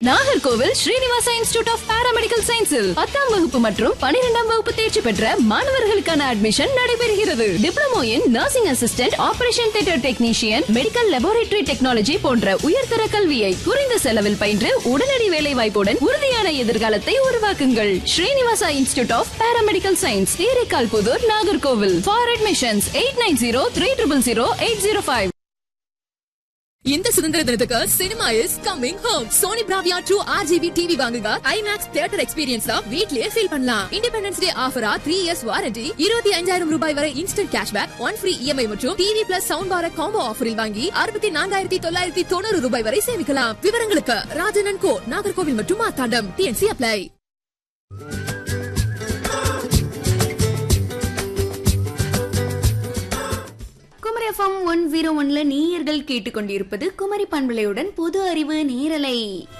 Nagercoil Srinivasa Institute of Paramedical சயின்ஸில் பத்தாம் வகுப்பு மற்றும் பனிரெண்டாம் வகுப்பு தேர்ச்சி பெற்ற மாணவர்களுக்கான அட்மிஷன் நடைபெறுகிறது diploma in nursing assistant operation theatre technician medical laboratory technology போன்ற உயர்தர கல்வியை குறைந்த செலவில் பயின்று உடனடி வேலை வாய்ப்புடன் உறுதியான எதிர்காலத்தை உருவாக்குங்கள் Srinivasa Institute of Paramedical Science Theraikal Puthur Nagercoil for admissions eight nine zero three triple zero eight zero five இந்த சுதந்திர தினத்துக்கு cinema is coming home Sony Bravia True RGB TV வாங்குங்க ஐமேக்ஸ் தியேட்டர் எக்ஸ்பீரியன்ஸா வீட்லயே ஃபீல் பண்ணலாம் இண்டிபெண்டன்ஸ் டே ஆஃபரா த்ரீ இயர்ஸ் வாரண்டி இருபத்தி அஞ்சாயிரம் ரூபாய் வரை instant cashback one free EMI மற்றும் TV plus sound bar combo ஆஃபரில் வாங்கி அறுபத்தி நான்காயிரத்தி தொள்ளாயிரத்தி தொண்ணூறு ரூபாய் வரை சேமிக்கலாம் விவரங்களுக்கு ராஜனன் கோ நாகர்கோவில் மற்றும் Marthandam TNC apply Kumari FM one zero ஒன்ல நேயர்கள் கேட்டுக்கொண்டிருப்பது குமரி பண்பலையுடன் பொது அறிவு நேரலை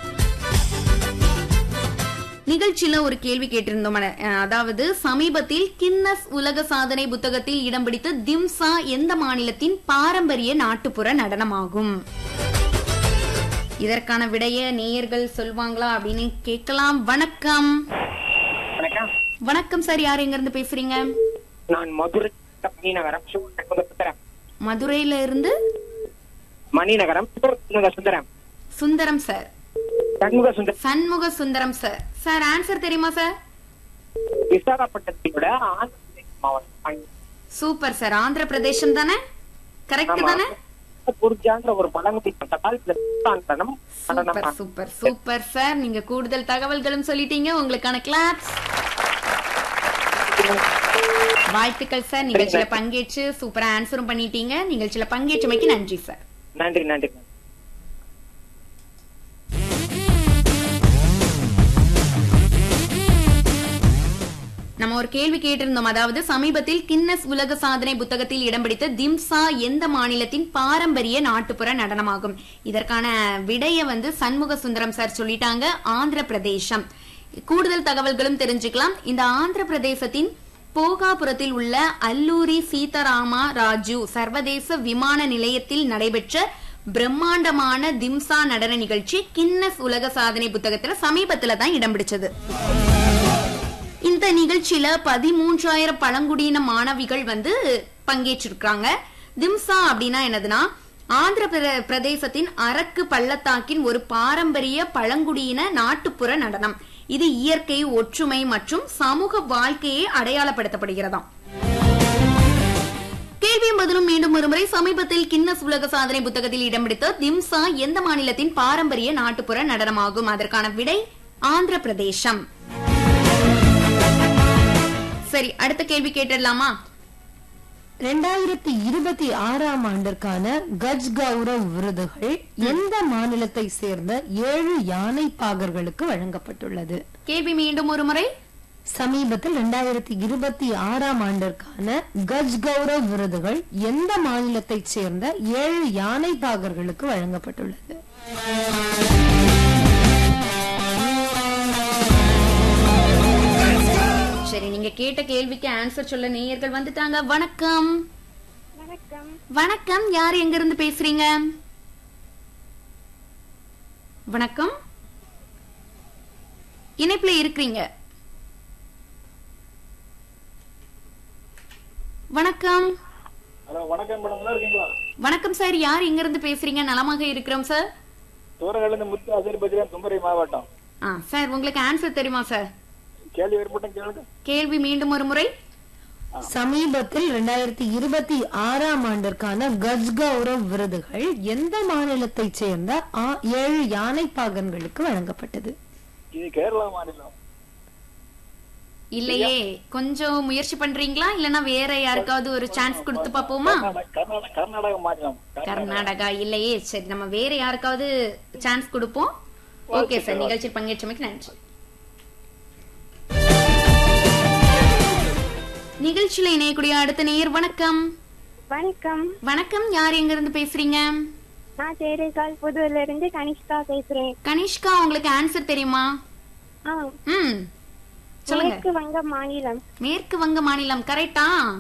நிகழ்ச்சியில ஒரு கேள்வி கேட்டிருந்தோம் அன- அஹ், அதாவது சமீபத்தில் கின்னஸ் உலக சாதனை புத்தகத்தில் இடம் பிடித்த திம்சா எந்த மாநிலத்தின் பாரம்பரிய நாட்டுப்புற நடனமாகும் இதற்கான விடைய நேயர்கள் சொல்வாங்களா அப்படின்னு கேட்கலாம் வணக்கம் வணக்கம் வணக்கம் சார் யார் எங்க இருந்து பேசுறீங்க நான் மதுரை மணிநகரம் சிவகங்கை சுந்தரம் மதுரையில இருந்து Maninagaram Sivaganga Sundaram Sundaram sir Shanmuga Sundaram Shanmuga Sundaram sir sir answer தெரியுமா சார் விசாகப்பட்டினத்தோட ஆந்திர பிரதேச மாவட்டம் சூப்பர் சார் ஆந்திர பிரதேசம் தானே கரெக்ட் ஆமா. தானே புர்ஜான்ற ஒரு பழங்குடி தட்டால் பிளஸ் நடனம் சூப்பர் நடனம் சூப்பர் சூப்பர் சார் நீங்க கூடுதல் தகவல்களும் சொல்லிட்டீங்க உங்களுக்கான கிளாப்ஸ் வாழ்த்துக்கள் சார் நிகழ்ச்சியில பங்கேற்று சூப்பரா ஆன்சரும் பண்ணிட்டீங்க நிகழ்ச்சியில பங்கேற்றமைக்கு நன்றி சார் நன்றி நன்றி நம்ம ஒரு கேள்வி கேட்டிருந்தோம் அதாவது சமீபத்தில் கின்னஸ் உலக சாதனை புத்தகத்தில் இடம் பிடித்த திம்சா எந்த மாநிலத்தின் பாரம்பரிய நாட்டுப்புற நடனமாகும் இதற்கான விடைய வந்து சண்முக சுந்தரம் சார் சொல்லிட்டாங்க ஆந்திர பிரதேசம் கூடுதல் தகவல்களும் தெரிஞ்சுக்கலாம் இந்த ஆந்திர பிரதேசத்தின் போகாபுரத்தில் உள்ள அல்லூரி சீதாராமா ராஜு சர்வதேச விமான நிலையத்தில் நடைபெற்ற பிரம்மாண்டமான திம்சா நடன நிகழ்ச்சி கின்னஸ் உலக சாதனை புத்தகத்துல சமீபத்துல தான் இடம் பிடிச்சது இந்த நிகழ்ச்சியில பதிமூன்றாயிரம் பழங்குடியின மாணவிகள் வந்து பங்கேற்றிருக்காங்க திம்சா அப்படின்னா என்னதுன்னா ஆந்திர பிர- பிரதேசத்தின் அரக்கு பள்ளத்தாக்கின் ஒரு பாரம்பரிய பழங்குடியின நாட்டுப்புற நடனம் இது இயற்கை ஒற்றுமை மற்றும் சமூக வாழ்க்கையை அடையாளப்படுத்தப்படுகிறதாம் கேள்வியும் பதிலும் மீண்டும் ஒருமுறை சமீபத்தில் கின்னஸ் உலக சாதனை புத்தகத்தில் இடம் பிடித்த திம்சா எந்த மாநிலத்தின் பாரம்பரிய நாட்டுப்புற நடனமாகும் அதற்கான விடை ஆந்திர பிரதேசம் சரி அடுத்த கேள்வி கேட்டுடலாமா ரெண்டாயிரத்தி இருபத்தி ஆறாம் ஆண்டிற்கான கஜ் கௌரவ் விருதுகள் எந்த மாநிலத்தை சேர்ந்த ஏழு யானை பாகர்களுக்கு வழங்கப்பட்டுள்ளது கேள்வி மீண்டும் ஒரு முறை சமீபத்தில் ரெண்டாயிரத்தி இருபத்தி ஆறாம் ஆண்டிற்கான கஜ் கௌரவ் விருதுகள் எந்த மாநிலத்தைச் சேர்ந்த ஏழு யானை பாகர்களுக்கு வழங்கப்பட்டுள்ளது சரி நீங்க கேட்ட கேள்விக்கு ஆன்சர் சொல்ல நேயர்கள் வந்துட்டாங்க வணக்கம் வணக்கம் வணக்கம் யார் எங்க இருந்து பேசுறீங்க வணக்கம் இணைப்புல இருக்கிறீங்க வணக்கம் ஹலோ வணக்கம் மேடம் நல்லா இருக்கீங்களா வணக்கம் சார் யார் எங்க இருந்து பேசுறீங்க நலமாக இருக்கிறோம் சார் தூரங்கள்ல முத்து அசர்பஜான் குமரி மாவட்டம் ஆ சார் உங்களுக்கு ஆன்சர் தெரியுமா சார் கேள்வி ஏற்பட்டும் கேளுங்க கேள்வி மீண்டும் ஒரு முறை சமீபத்தில் ரெண்டாயிரத்தி இருபத்தி ஆறாம் ஆண்டிற்கான கஜ் கௌரவ் விருதுகள் எந்த மாநிலத்தைச் சேர்ந்த ஆ- ஏழு யானை பாகன்களுக்கு வழங்கப்பட்டது இது கேரளா மாநிலம் இல்லையே கொஞ்சம் முயற்சி பண்றீங்களா இல்லனா வேற யாருக்காவது ஒரு சான்ஸ் கொடுத்து பாப்போமா கர்நாடக- கர்நாடக கர்நாடக மாநிலம் கர்நாடகா இல்லையே சரி நம்ம வேற யாருக்காவது சான்ஸ் கொடுப்போம் ஓகே சார் நிகழ்ச்சியில் பங்கேற்றமைக்கு நன்றி நிகழ்ச்சியில இணையக்கூடிய அடுத்த நேயர் வணக்கம் வணக்கம் வணக்கம் யார் எங்க இருந்து பேசுறீங்க நான் தேரைக்கால் புதூர்ல இருந்து கனிஷ்கா பேசுறேன் கனிஷ்கா உங்களுக்கு ஆன்சர் தெரியுமா ஆ ம் சொல்லுங்க மேற்கு வங்க மாநிலம் மேற்கு வங்க மாநிலம் கரெக்டா